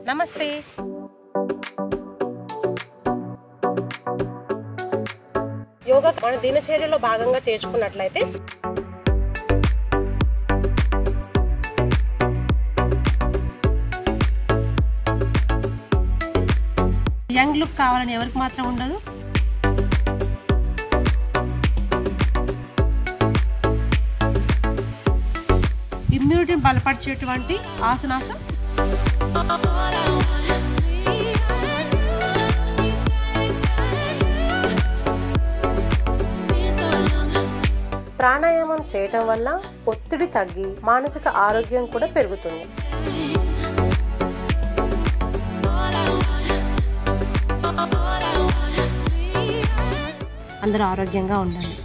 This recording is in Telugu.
నమస్తే యోగా మన దినచర్యలో భాగంగా చేర్చుకున్నట్లయితే యంగ్ లుక్ కావాలని ఎవరికి మాత్రం ఉండదు ఇమ్యూనిటీని బలపరిచేటువంటి ఆసనాసం ప్రాణాయామం చేయటం వల్ల ఒత్తిడి తగ్గి మానసిక ఆరోగ్యం కూడా పెరుగుతుంది అందరూ ఆరోగ్యంగా ఉండాలి